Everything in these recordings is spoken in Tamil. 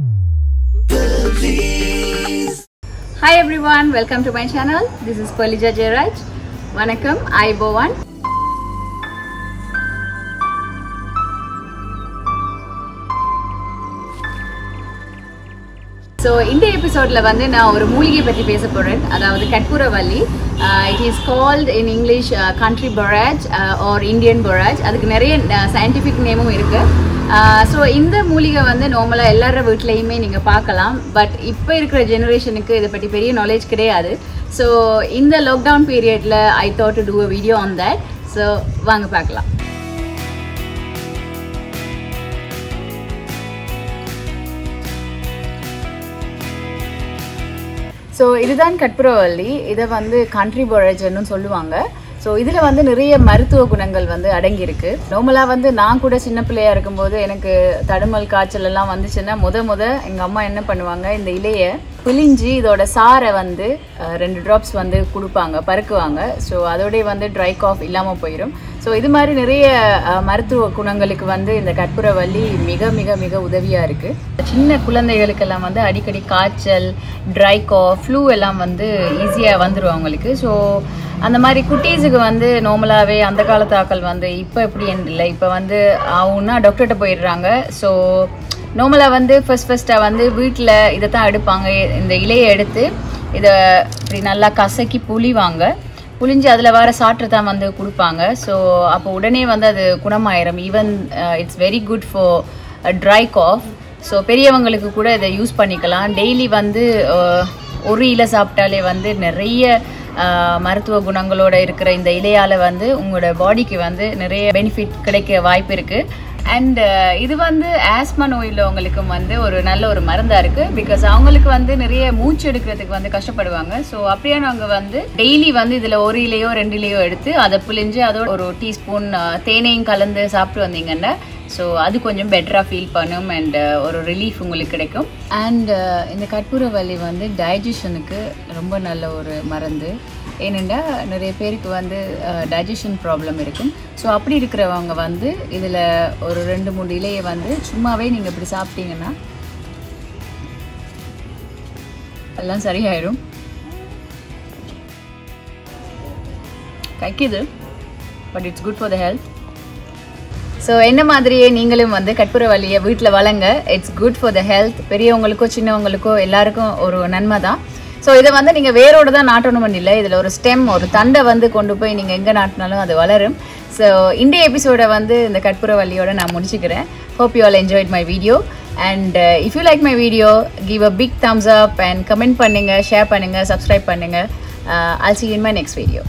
Hi everyone, welcome to my channel. This is Palija Jairaj. வணக்கம் ஐபோவான் ஸோ இந்த எபிசோடில் வந்து நான் ஒரு மூலிகை பற்றி பேச போகிறேன் அதாவது கற்பூரவல்லி it is called in English country borage or Indian borage அதுக்கு நிறைய சயின்டிஃபிக் நேமும் இருக்குது ஸோ இந்த மூலிகை வந்து நார்மலாக எல்லார வீட்லேயுமே நீங்கள் பார்க்கலாம் பட் இப்போ இருக்கிற ஜெனரேஷனுக்கு இதை பற்றி பெரிய நாலேஜ் கிடையாது ஸோ இந்த லாக்டவுன் பீரியடில் I thought to do a video on that so வாங்க பார்க்கலாம் ஸோ இதுதான் கற்பூரவல்லி இதை வந்து கண்ட்ரி பொரேஜர்னு சொல்லுவாங்க ஸோ இதில் வந்து நிறைய மருத்துவ குணங்கள் வந்து அடங்கியிருக்கு நார்மலாக வந்து நான் கூட சின்ன பிள்ளையா இருக்கும்போது எனக்கு தடுமல் காய்ச்சல் எல்லாம் வந்துச்சுன்னா முத முத எங்கள் அம்மா என்ன பண்ணுவாங்க இந்த இலையை பிழிஞ்சு இதோட சாரை வந்து அஹ், ரெண்டு ட்ராப்ஸ் வந்து கொடுப்பாங்க பருக்குவாங்க ஸோ அதோடய வந்து ட்ரை காஃப் இல்லாமல் போயிடும் ஸோ இது மாதிரி நிறைய அஹ், மருத்துவ குணங்களுக்கு வந்து இந்த கற்பூரவல்லி மிக மிக மிக உதவியாக இருக்குது சின்ன குழந்தைகளுக்கெல்லாம் வந்து அடிக்கடி காய்ச்சல் ட்ரை காஃப் ஃப்ளூ எல்லாம் வந்து ஈஸியாக வந்துடும் அவங்களுக்கு ஸோ அந்த மாதிரி குட்டீஸுக்கு வந்து நார்மலாகவே அந்த காலத்து ஆக்கள் வந்து இப்போ எப்படி இல்லை இப்போ வந்து அவங்கன்னா டாக்டர்கிட்ட போயிடுறாங்க ஸோ நார்மலாக வந்து ஃபர்ஸ்ட் ஃபர்ஸ்ட்டாக வந்து வீட்டில் இதை தான் எடுப்பாங்க இந்த இலையை எடுத்து இதை இப்படி நல்லா கசக்கி புளிவாங்க புளிஞ்சு அதில் வர சாற்று தான் வந்து கொடுப்பாங்க ஸோ அப்போ உடனே வந்து அது குணமாயிரும் even it's very good for dry cough so பெரியவங்களுக்கு கூட இதை யூஸ் பண்ணிக்கலாம் டெய்லி வந்து அஹ், ஒரு இலை சாப்பிட்டாலே வந்து நிறைய அஹ், மருத்துவ குணங்களோட இருக்கிற இந்த இலையால் வந்து உங்களோட பாடிக்கு வந்து நிறைய பெனிஃபிட் கிடைக்க வாய்ப்பு இருக்குது அண்ட் இது வந்து ஆஸ்மா நோய் உள்ளவங்களுக்கும் வந்து ஒரு நல்ல ஒரு மருந்தாக இருக்குது பிகாஸ் அவங்களுக்கு வந்து நிறைய மூச்சு எடுக்கிறதுக்கு வந்து கஷ்டப்படுவாங்க ஸோ அப்படியானவங்க வந்து டெய்லி வந்து இதில் ஒரு இலையோ ரெண்டு இலையோ எடுத்து அதை புளிஞ்சு அதோட ஒரு டீஸ்பூன் தேனையும் கலந்து சாப்பிட்டு வந்தீங்கன்னா ஸோ அது கொஞ்சம் பெட்டராக ஃபீல் பண்ணும் அண்ட் ஒரு ரிலீஃப் உங்களுக்கு கிடைக்கும் அண்ட் இந்த கற்பூரவல்லி வந்து டைஜஷனுக்கு ரொம்ப நல்ல ஒரு மருந்து ஏனெண்டா நிறைய பேருக்கு வந்து டைஜஷன் ப்ராப்ளம் இருக்கும் ஸோ அப்படி இருக்கிறவங்க வந்து இதில் ஒரு ரெண்டு மூணு இலையை வந்து சும்மாவே நீங்கள் இப்படி சாப்பிட்டீங்கன்னா எல்லாம் சரியாயிடும் கைக்குது but it's good for the health so என்ன மாதிரியே நீங்களும் வந்து கற்பூரவல்லியை வீட்டில் வளங்க it's good for the health பெரியவங்களுக்கோ சின்னவங்களுக்கோ எல்லாருக்கும் ஒரு நன்மை தான் ஸோ இதை வந்து நீங்கள் வேரோடு தான் நாட்டணும் இல்லை இதில் ஒரு ஸ்டெம் ஒரு தண்டை வந்து கொண்டு போய் நீங்கள் எங்கே நாட்டினாலும் அது வளரும் ஸோ இந்த எபிசோடை வந்து இந்த கற்பூரவல்லியோட நான் முடிச்சுக்கிறேன் hope you all enjoyed my video and if you like my video give a big thumbs up and comment பண்ணுங்கள் ஷேர் பண்ணுங்கள் சப்ஸ்கிரைப் பண்ணுங்கள் I'll see you in my next video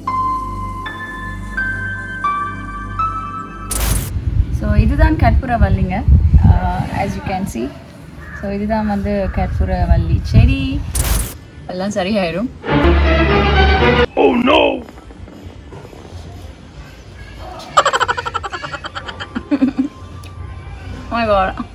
so இதுதான் கற்பூரவல்லிங்க as you can see so இதுதான் வந்து கற்பூரவல்லி செடி எல்லாம் சரியாயிடும் Oh no! Oh my god